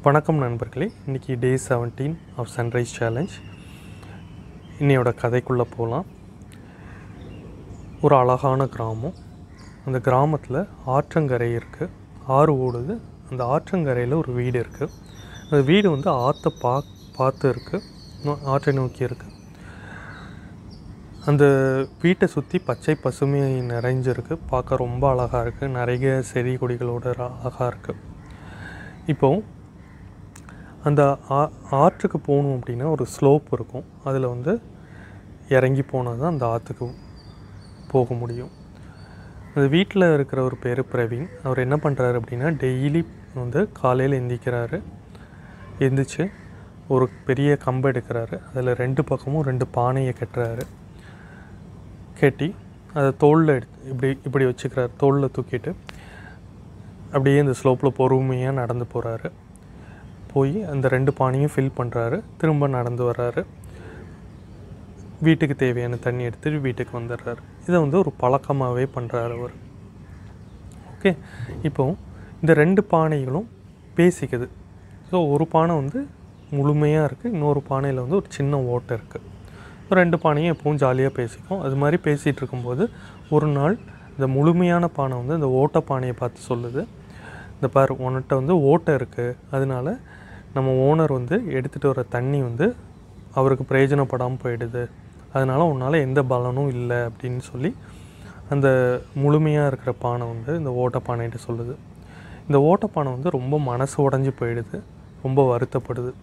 வணக்கம் நண்பர்களே இன்றைக்கி day seventeen of sunrise challenge இன்னையோட கதைக்குள்ளே போகலாம் ஒரு அழகான கிராமம் அந்த கிராமத்தில் ஆற்றங்கரை இருக்குது ஆறு ஓடுது அந்த ஆற்றங்கரையில் ஒரு வீடு இருக்குது அந்த வீடு வந்து ஆற்றை பா பார்த்து இருக்குது ஆற்றை நோக்கி இருக்குது அந்த வீட்டை சுற்றி பச்சை பசுமை நிறைஞ்சிருக்கு பார்க்க ரொம்ப அழகாக இருக்குது நிறைய செடி கொடிகளோட அழகாக இருக்குது இப்போ அந்த ஆ ஆற்றுக்கு போகணும் அப்படின்னா ஒரு ஸ்லோப் இருக்கும் அதில் வந்து இறங்கி போனால் தான் அந்த ஆற்றுக்கு போக முடியும் அந்த வீட்டில் இருக்கிற ஒரு பேர் பிரவீன் அவர் என்ன பண்ணுறாரு அப்படின்னா டெய்லி வந்து காலையில் எந்திக்கிறாரு எந்திரிச்சு ஒரு பெரிய கம்பு எடுக்கிறாரு அதில் ரெண்டு பக்கமும் ரெண்டு பானையை கட்டுறாரு கட்டி அதை தோளில் எடுத்து இப்படி இப்படி வச்சுக்கிறாரு தோளில் தூக்கிட்டு அப்படியே இந்த ஸ்லோப்பில் பொறுமையாக நடந்து போகிறாரு போய் அந்த ரெண்டு பானையும் ஃபில் பண்ணுறாரு திரும்ப நடந்து வர்றாரு வீட்டுக்கு தேவையான தண்ணி எடுத்துட்டு வீட்டுக்கு வந்துடுறாரு இதை வந்து ஒரு பழக்கமாகவே பண்ணுறாரு அவர் ஓகே இப்போ இந்த ரெண்டு பானைகளும் பேசிக்குது ஸோ ஒரு பானை வந்து முழுமையாக இருக்குது இன்னொரு பானையில் வந்து ஒரு சின்ன ஓட்டை இருக்குது ரெண்டு பானையும் எப்பவும் ஜாலியாக பேசிக்கும் அது மாதிரி பேசிகிட்டு இருக்கும்போது ஒரு நாள் இந்த முழுமையான பானை வந்து இந்த ஓட்டை பானையை பார்த்து சொல்லுது இந்த பாரு உன்கிட்ட வந்து ஓட்டை இருக்குது அதனால நம்ம ஓனர் வந்து எடுத்துகிட்டு வர தண்ணி வந்து அவருக்கு பிரயோஜனப்படாமல் போயிடுது அதனால் உன்னால் எந்த பலனும் இல்லை அப்படின்னு சொல்லி அந்த முழுமையாக இருக்கிற பானை வந்து இந்த ஓட்டை பானைகிட்ட சொல்லுது இந்த ஓட்டை பானை வந்து ரொம்ப மனசு உடஞ்சி போயிடுது ரொம்ப வருத்தப்படுது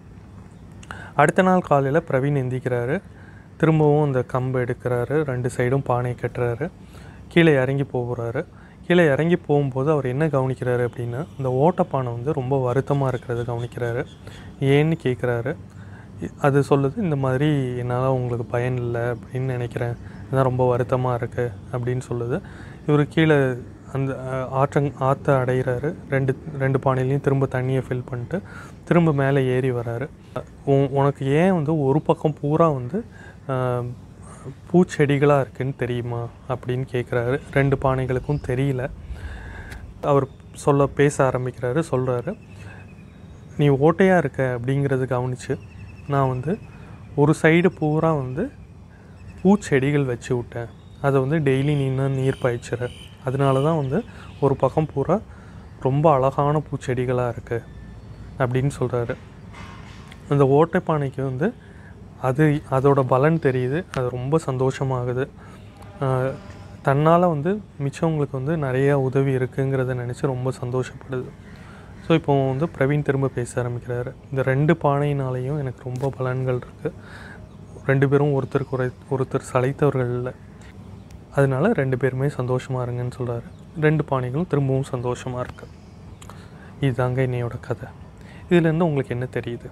அடுத்த நாள் காலையில் பிரவீன் எந்திக்கிறாரு திரும்பவும் அந்த கம்பு எடுக்கிறாரு ரெண்டு சைடும் பானை கட்டுறாரு கீழே இறங்கி போகிறாரு கீழே இறங்கி போகும்போது அவர் என்ன கவனிக்கிறாரு அப்படின்னா இந்த ஓட்டப்பானை வந்து ரொம்ப வருத்தமாக இருக்கிறத கவனிக்கிறாரு ஏன்னு கேட்குறாரு அது சொல்லுது இந்த மாதிரி என்னால் உங்களுக்கு பயன் இல்லை அப்படின்னு நினைக்கிறேன் இதான் ரொம்ப வருத்தமாக இருக்குது அப்படின்னு சொல்லுது இவர் கீழே அந்த ஆற்றங் ஆற்றை அடைகிறாரு ரெண்டு ரெண்டு பானையிலையும் திரும்ப தண்ணியை ஃபில் பண்ணிட்டு திரும்ப மேலே ஏறி வராரு உ- உனக்கு ஏன் வந்து ஒரு பக்கம் பூரா வந்து ஆஹ், பூச்செடிகளாக இருக்குன்னு தெரியுமா அப்படின்னு கேட்குறாரு ரெண்டு பானைகளுக்கும் தெரியல அவர் சொல்ல பேச ஆரம்பிக்கிறாரு சொல்கிறாரு நீ ஓட்டையாக இருக்க அப்படிங்கிறது கவனித்து நான் வந்து ஒரு சைடு பூரா வந்து பூச்செடிகள் வச்சு விட்டேன் அதை வந்து டெய்லி நீ இன்னும் நீர் பாய்ச்சிற அதனால தான் வந்து ஒரு பக்கம் பூரா ரொம்ப அழகான பூச்செடிகளாக இருக்குது அப்படின்னு சொல்கிறாரு அந்த ஓட்டை பானைக்கு வந்து அது அதோட பலன் தெரியுது அது ரொம்ப சந்தோஷமாகுது ஆஹ் தன்னால் வந்து மிச்சவங்களுக்கு வந்து நிறைய உதவி இருக்குங்கிறத நினச்சி ரொம்ப சந்தோஷப்படுது ஸோ இப்போ வந்து பிரவீன் திரும்ப பேச ஆரம்பிக்கிறாரு இந்த ரெண்டு பானையினாலேயும் எனக்கு ரொம்ப பலன்கள் இருக்குது ரெண்டு பேரும் ஒருத்தருக்கு ஒரு ஒருத்தர் சளைத்தவர்கள் இல்லை அதனால ரெண்டு பேருமே சந்தோஷமாக இருங்கன்னு சொல்கிறாரு ரெண்டு பானைகளும் திரும்பவும் சந்தோஷமாக இருக்கு இதுதாங்க என்னையோட கதை இதுலேருந்து உங்களுக்கு என்ன தெரியுது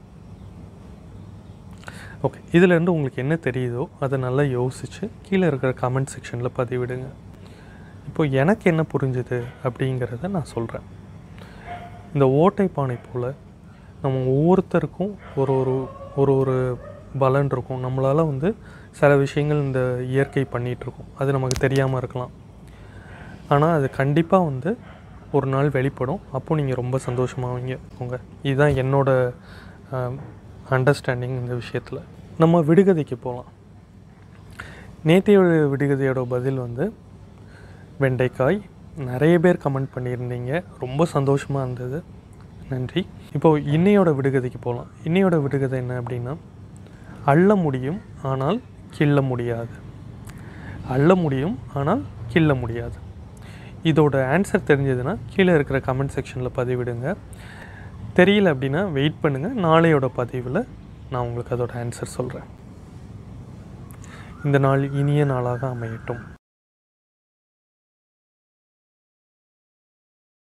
ஓகே இதுலேருந்து உங்களுக்கு என்ன தெரியுதோ அதை நல்லா யோசித்து கீழே இருக்கிற கமெண்ட் செக்ஷனில் பதிவிடுங்க இப்போ எனக்கு என்ன புரிஞ்சுது அப்படிங்கிறத நான் சொல்கிறேன் இந்த ஓட்டை பானை போல் நம்ம ஒவ்வொருத்தருக்கும் ஒரு ஒரு ஒரு ஒரு பலன் இருக்கும் நம்மளால் வந்து சில விஷயங்கள் இந்த இயற்கை பண்ணிகிட்ருக்கோம் அது நமக்கு தெரியாமல் இருக்கலாம் ஆனால் அது கண்டிப்பாக வந்து ஒரு நாள் வெளிப்படும் அப்போ நீங்கள் ரொம்ப சந்தோஷமாவீங்க உங்க இதுதான் என்னோட அண்டர்ஸ்டாண்டிங் இந்த விஷயத்தில் நம்ம விடுகதைக்கு போகலாம் நேற்றையோட விடுகதையோட பதில் வந்து வெண்டைக்காய் நிறைய பேர் கமெண்ட் பண்ணியிருந்தீங்க ரொம்ப சந்தோஷமாக இருந்தது நன்றி இப்போது இன்னையோட விடுகதைக்கு போகலாம் இன்னையோட விடுகதை என்ன அப்படின்னா அள்ள முடியும் ஆனால் கிள்ள முடியாது அள்ள முடியும் ஆனால் கிள்ள முடியாது இதோட ஆன்சர் தெரிஞ்சதுன்னா கீழே இருக்கிற கமெண்ட் செக்ஷனில் பதிவிடுங்க தெரியல அப்படின்னா வெயிட் பண்ணுங்கள் நாளையோட பதிவில் நான் உங்களுக்கு அதோட ஆன்சர் சொல்கிறேன் இந்த நாள் இனிய நாளாக அமையட்டும்